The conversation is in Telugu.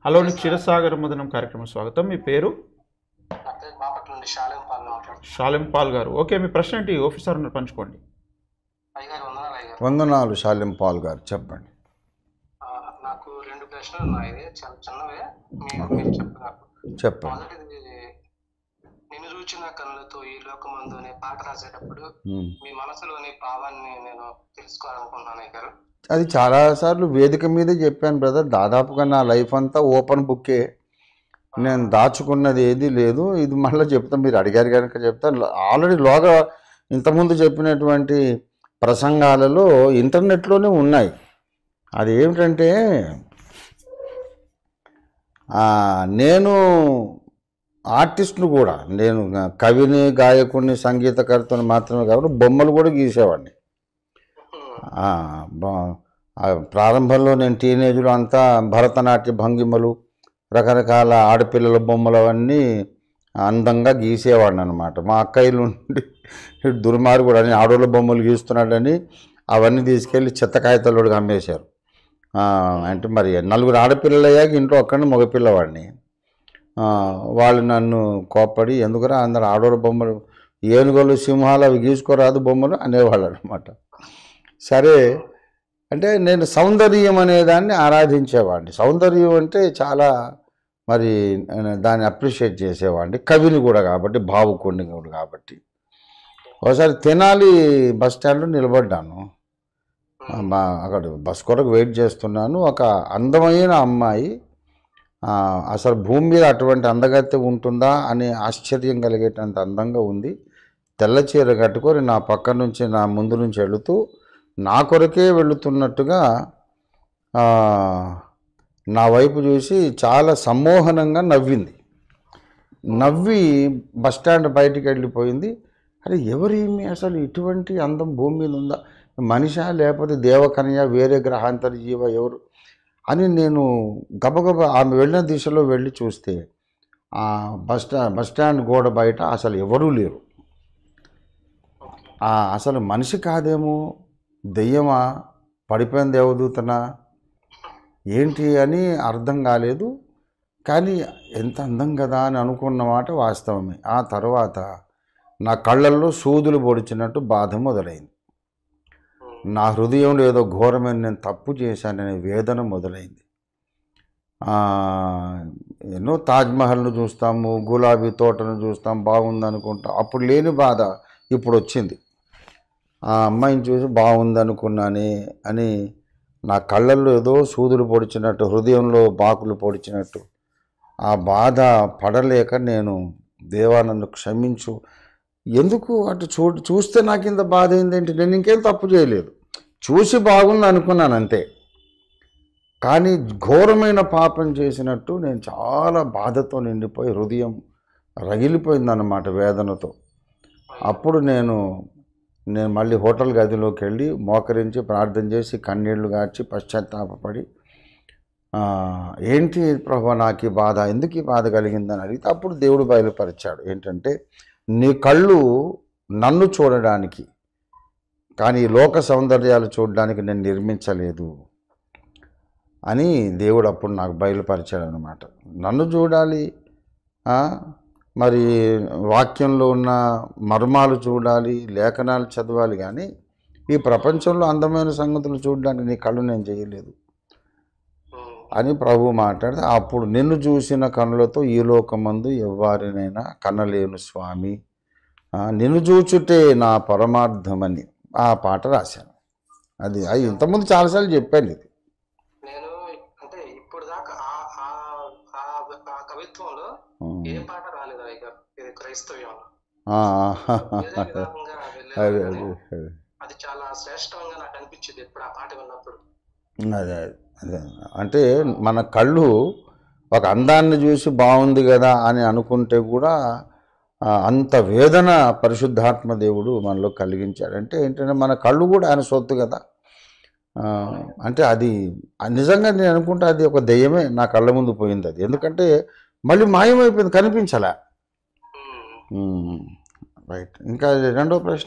హలో నీ క్షీరసాగర్ మదనం కార్యక్రమం స్వాగతం మీ పేరు నా పేరు బాపట్ల నుండి శాలెం పాల్ మాట్లాడుతున్నాను షాలిం పాల్ గారు ఓకే మీ ప్రశ్న ఏంటి ఆఫీసర్ ఉన్నారు పంచుకోండి అయ్యగారు వందనాలు అయ్యగారు వందనాలు శాల్యం పాల్ గారు చెప్పండి ఆ, నాకు రెండు ప్రశ్నలు ఉన్నాయి చాలా చిన్నవే మీరు మీరు చెప్పగలరు చెప్పండి మొదటిది నిన్ను చూచిన కన్నులతో ఈ లోకమందు అనే పాట రాసేటప్పుడు ఉమ్. మీ మనసులోని భావాన్ని నేను తెలుసుకోవాలనుకుంటున్నాను అయ్యగారు అది చాలాసార్లు వేదిక మీదే చెప్పాను బ్రదర్ దాదాపుగా నా లైఫ్ అంతా ఓపెన్ బుక్కే నేను దాచుకున్నది ఏది లేదు ఇది మళ్ళీ చెప్తాను మీరు అడిగారు కనుక చెప్తాను ఆల్రెడీ లోగా ఇంతకుముందు చెప్పినటువంటి ప్రసంగాలలో ఇంటర్నెట్లోనే ఉన్నాయి అది ఏమిటంటే ఆ, నేను ఆర్టిస్ట్ను కూడా నేను కవిని గాయకుడిని సంగీతకర్తని మాత్రమే కాకుండా బొమ్మలు కూడా గీసేవాడిని ఆ, బా- ఆ ప్రారంభంలో నేను టీనేజ్లో అంతా భరతనాట్య భంగిమలు రకరకాల ఆడపిల్లల బొమ్మలు అవన్నీ అందంగా గీసేవాడిని అనమాట మా అక్కయ్యలు ఉండి దుర్మార్గుడు అని ఆడోళ్ళ బొమ్మలు గీస్తున్నాడని అవన్నీ తీసుకెళ్ళి చెత్త కాగితాలు అమ్మేశారు ఆ, అంటే మరి నలుగురు ఆడపిల్లలు అయ్యాక ఇంట్లో ఒక్కడిని మగపిల్లవాడిని ఆ, వాళ్ళు నన్ను కోప్పడి ఎందుకురా అందరు ఆడోళ్ళ బొమ్మలు ఏనుగలు సింహాలు అవి గీసుకోరాదు బొమ్మలు అనేవాళ్ళు అనమాట సరే అంటే నేను సౌందర్యం అనే దాన్ని ఆరాధించేవాడిని సౌందర్యం అంటే చాలా మరి నేను దాన్ని అప్రిషియేట్ చేసేవాడిని కవిని కూడా కాబట్టి భావుకుడిని కూడా కాబట్టి ఒకసారి తెనాలి బస్ స్టాండ్లో నిలబడ్డాను ఆ, మా అక్కడ బస్ కొరకు వెయిట్ చేస్తున్నాను ఒక అందమైన అమ్మాయి ఆ, అసలు భూమి మీద అటువంటి అందగత్తె ఉంటుందా అనే ఆశ్చర్యం కలిగేటంత అందంగా ఉంది తెల్ల చీర కట్టుకొని నా పక్క నుంచి నా ముందు నుంచి వెళుతూ నా కొరకే వెళుతున్నట్టుగా ఆ, నా వైపు చూసి చాలా సమ్మోహనంగా నవ్వింది నవ్వి బస్ స్టాండ్ బయటికి వెళ్ళిపోయింది అరే ఎవరేమి అసలు ఇటువంటి అందం భూమి మీద ఉందా మనిషా లేకపోతే దేవకన్య వేరే గ్రహాంతర జీవ ఎవరు అని నేను గబగబ ఆమె వెళ్ళిన దిశలో వెళ్ళి చూస్తే ఆ బస్ స్టా బస్ స్టాండ్ గోడ బయట అసలు ఎవరూ లేరు ఆ అసలు మనిషి కాదేమో దెయ్యమా పడిపోయిన దేవదూతనా ఏంటి అని అర్థం కాలేదు కానీ ఎంత అందం కదా అని అనుకున్న మాట వాస్తవమే ఆ తర్వాత నా కళ్ళల్లో సూదులు పొడిచినట్టు బాధ మొదలైంది నా హృదయంలో ఏదో ఘోరమైన నేను తప్పు చేశాననే వేదన మొదలైంది ఆ, ఎన్నో తాజ్మహల్ను చూస్తాము గులాబీ తోటను చూస్తాం బాగుంది అనుకుంటాం అప్పుడు లేని బాధ ఇప్పుడు వచ్చింది ఆ అమ్మాయిని చూసి బాగుంది అనుకున్నానే అని నా కళ్ళల్లో ఏదో సూదులు పొడిచినట్టు హృదయంలో బాకులు పొడిచినట్టు ఆ బాధ పడలేక నేను దేవా నన్ను క్షమించు ఎందుకు అటు చూ చూస్తే నాకు ఇంత బాధ ఏంటంటే నేను ఇంకేం తప్పు చేయలేదు చూసి బాగుంది అనుకున్నాను అంతే కానీ ఘోరమైన పాపం చేసినట్టు నేను చాలా బాధతో నిండిపోయి హృదయం రగిలిపోయిందన్నమాట వేదనతో అప్పుడు నేను నేను మళ్ళీ హోటల్ గదిలోకి వెళ్ళి మోకరించి ప్రార్థన చేసి కన్నీళ్లు గార్చి పశ్చాత్తాపడి ఆ, ఏంటి ప్రభు నాకు ఈ బాధ ఎందుకు ఈ బాధ కలిగిందని అడిగితే అప్పుడు దేవుడు బయలుపరిచాడు ఏంటంటే నీ కళ్ళు నన్ను చూడడానికి కానీ ఈ లోక సౌందర్యాలు చూడడానికి నేను నిర్మించలేదు అని దేవుడు అప్పుడు నాకు బయలుపరిచాడు అనమాట నన్ను చూడాలి ఆ, మరి వాక్యంలో ఉన్న మర్మాలు చూడాలి లేఖనాలు చదవాలి కానీ ఈ ప్రపంచంలో అందమైన సంగతులు చూడడానికి నీ కళ్ళు నేను చేయలేదు అని ప్రభు మాట్లాడితే అప్పుడు నిన్ను చూసిన కనులతో ఈ లోకమందు ఎవ్వారినైనా కనలేను స్వామి ఆ, నిన్ను చూచుటే నా పరమార్థమని ఆ పాట రాశాను అది అది ఇంతకుముందు చాలాసార్లు చెప్పాను ఇది నేను అంటే ఇప్పుడు దాకా ఆ- ఆ- ఆ- ఆ కవిత్వంలో ఉమ్. ఏ పాట రాలేదు అయ్యగారు ఇది క్రైస్తవ్యంలో ఆ, వేరే విధంగా అదే వెళ్ళాను అదే కానీ అదే అది చాలా శ్రేష్టంగా నాకు అనిపించింది ఇప్పుడు ఆ పాట విన్నప్పుడు అదే అదే అంటే మన కళ్ళు ఒక అందాన్ని చూసి బాగుంది కదా అని అనుకుంటే కూడా ఆ, అంత వేదన పరిశుద్ధాత్మ దేవుడు మనలో కలిగించాడు అంటే ఏంటంటే మన కళ్ళు కూడా ఆయన సొత్తు కదా ఆ, అంటే అది ఆ నిజంగా నేను అనుకుంటే అది ఒక దెయ్యమే నా కళ్ళ ముందు పోయింది అది ఎందుకంటే మళ్ళీ మాయమైపోయింది కనిపించలే ఉమ్. రైట్ ఇంకా రెండో ప్రశ్న